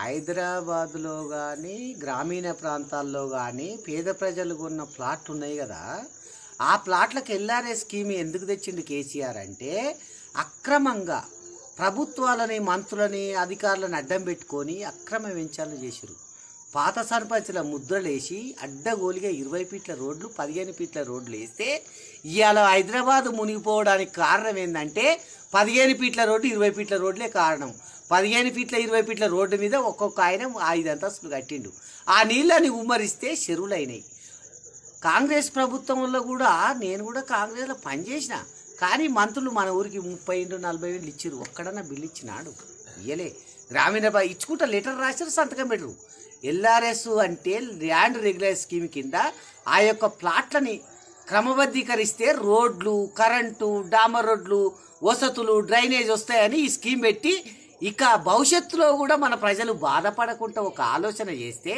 హైదరాబాద్లో కానీ గ్రామీణ ప్రాంతాల్లో కానీ పేద ప్రజలకు ఉన్న ప్లాట్లు ఉన్నాయి కదా ఆ ప్లాట్లకు ఎల్ఆర్ఎస్ స్కీమ్ ఎందుకు తెచ్చిండు కేసీఆర్ అంటే అక్రమంగా ప్రభుత్వాలని మంత్రులని అధికారులను అడ్డం పెట్టుకొని అక్రమ వెంచాలు చేసిరు పాత సర్పంచుల ముద్రలేసి అడ్డగోలిగా ఇరవై ఫీట్ల రోడ్లు పదిహేను ఫీట్ల రోడ్లు వేస్తే ఇవాళ హైదరాబాద్ మునిగిపోవడానికి కారణం ఏంటంటే పదిహేను ఫీట్ల రోడ్డు ఇరవై ఫీట్ల రోడ్లే కారణం పదిహేను ఫీట్ల ఇరవై ఫీట్ల రోడ్డు మీద ఒక్కొక్క ఆయన ఐదు అంతస్తులు కట్టిండు ఆ నీళ్ళని ఉమ్మరిస్తే చెరువులు అయినాయి కాంగ్రెస్ ప్రభుత్వంలో కూడా నేను కూడా కాంగ్రెస్లో పనిచేసిన కానీ మంత్రులు మన ఊరికి ముప్పై ఇంటూ నలభై వేలు ఇచ్చిరు ఒక్కడన్నా బిల్లు ఇచ్చినాడు ఇయ్యలే గ్రామీణ బా- ఇచ్చుకుంటా లెటర్ రాశారు సంతకం పెట్టరు ఎల్ఆర్ఎస్ అంటే ల్యాండ్ రెగ్యులర్ స్కీమ్ కింద ఆ యొక్క ప్లాట్లని క్రమబద్ధీకరిస్తే రోడ్లు కరెంటు డామర్ రోడ్లు వసతులు డ్రైనేజ్ వస్తాయని ఈ స్కీమ్ పెట్టి ఇక భవిష్యత్తులో కూడా మన ప్రజలు బాధపడకుండా ఒక ఆలోచన చేస్తే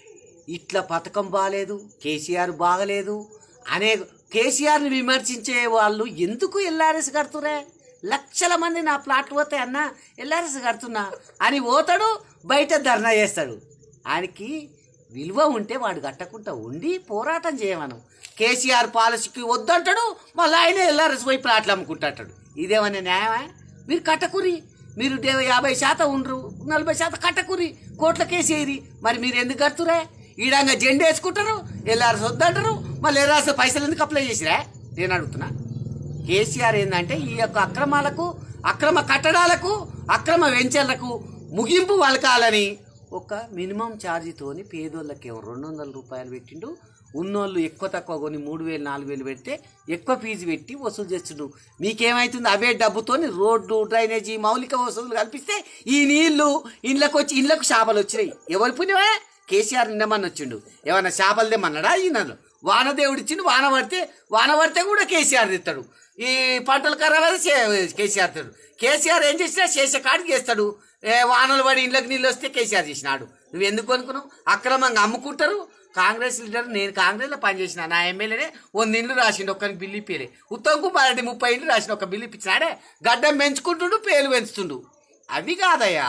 ఇట్లా పథకం బాగాలేదు కేసీఆర్ బాగలేదు అనే కేసీఆర్ని విమర్శించే వాళ్ళు ఎందుకు ఎల్ఆర్ఎస్ కడుతురే లక్షల మంది నా ప్లాట్లు పోతాయి అన్న ఎల్ఆర్ఎస్ కడుతున్నా అని పోతాడు బయట ధర్నా చేస్తాడు ఆయనకి విలువ ఉంటే వాడు కట్టకుండా ఉండి పోరాటం చేయమను కేసీఆర్ పాలసీకి వద్దంటాడు మళ్ళీ ఆయన ఎల్ఆర్ఎస్ పోయి ప్లాట్లు అమ్ముకుంటాడు ఇదేమన్నా న్యాయమా మీరు కట్టకురి మీరు డే- యాభై శాతం ఉండరు నలభై శాతం కట్టకురి కోట్ల కేసేరి మరి మీరు ఎందుకు కడుతురే ఈడంగా జెండా వేసుకుంటారు ఎల్ఆర్ఎస్ వద్దంటారు మళ్ళీ ఎల్ఆర్ఎస్ పైసలు ఎందుకు అప్లై చేసిరా నేను అడుగుతున్నా కేసీఆర్ ఏంటంటే ఈ యొక్క అక్రమాలకు అక్రమ కట్టడాలకు అక్రమ వెంచర్లకు ముగింపు పలకాలని ఒక మినిమం ఛార్జీతోని పేదోళ్ళకేమో రెండు వందల రూపాయలు పెట్టిండు ఉన్నోళ్ళు ఎక్కువ తక్కువ కొని మూడు వేలు నాలుగు వేలు పెడితే ఎక్కువ ఫీజు పెట్టి వసూలు చేస్తుండు మీకేమైతుంది అవే డబ్బుతోని రోడ్లు డ్రైనేజీ మౌలిక వసతులు కల్పిస్తే ఈ నీళ్లు ఇళ్ళకి వచ్చి ఇళ్ళకు చేపలు వచ్చినాయి ఎవరు పుణ్యమా కేసీఆర్ నిన్నమని వచ్చిండు ఏమన్నా చేపలు తెమ్మన్నాడా ఈయనలు వానదేవుడు ఇచ్చిండు వాన పడితే వాన పడితే కూడా కేసీఆర్ తెస్తాడు ఈ పంటలు ఖరాబ్ అయితే చే- కేసీఆర్ తెస్తాడు కేసీఆర్ ఏం చేసినా చేసే కాడికి చేస్తాడు ఏ వానలు పడి ఇళ్ళకి నీళ్ళు వస్తే కేసీఆర్ చేసినాడు నువ్వు ఎందుకు అనుకున్నావు అక్రమంగా అమ్ముకుంటారు కాంగ్రెస్ లీడర్ నేను కాంగ్రెస్లో పనిచేసిన నా ఎమ్మెల్యేనే వంద ఇండ్లు రాసిండు ఒక్కరికి బిల్లు ఇప్పలే ఉత్తమ్ కుమార్ రెడ్డి ముప్పై ఇండ్లు రాసిన ఒక బిల్లు ఇప్పించినాడే గడ్డం పెంచుకుంటుండు పేలు పెంచుతుండు అవి కాదయ్యా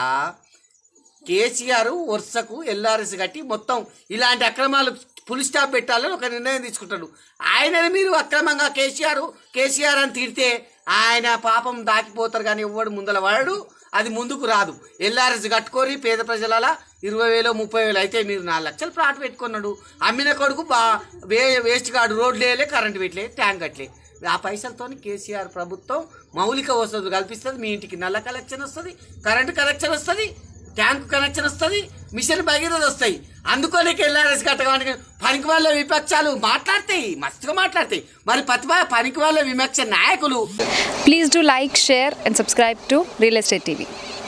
కేసీఆర్ వరుసకు ఎల్ఆర్ఎస్ కట్టి మొత్తం ఇలాంటి అక్రమాలు ఫుల్ స్టాప్ పెట్టాలని ఒక నిర్ణయం తీసుకుంటాడు ఆయనని మీరు అక్రమంగా కేసీఆర్ కేసీఆర్ అని తిడితే ఆయన పాపం దాకిపోతారు కానీ ఎవ్వడు ముందల వాడు అది ముందుకు రాదు ఎల్ఆర్ఎస్ కట్టుకొని పేద ప్రజల ఇరవై వేలు ముప్పై వేలు అయితే మీరు నాలుగు లక్షలు ప్లాట్ పెట్టుకున్నాడు అమ్మిన కొడుకు బా వే వేస్ట్ కాడు రోడ్లు వేయలే కరెంట్ పెట్టలే ట్యాంక్ కట్టలే ఆ పైసలతో కేసీఆర్ ప్రభుత్వం మౌలిక వసతులు కల్పిస్తుంది మీ ఇంటికి నల్ల కలెక్షన్ వస్తుంది కరెంటు కనెక్షన్ వస్తుంది ట్యాంక్ కనెక్షన్ వస్తుంది మిషన్ భగీరథ వస్తాయి అందుకోనే ఎల్ఆర్ఎస్ కట్టడానికి పనికి వాళ్ళ విపక్షాలు మాట్లాడతాయి మస్తుగా మాట్లాడతాయి మరి ప్రతిభ పనికి వాళ్ళ విపక్ష నాయకులు Please do like, share, and subscribe to Real Estate TV.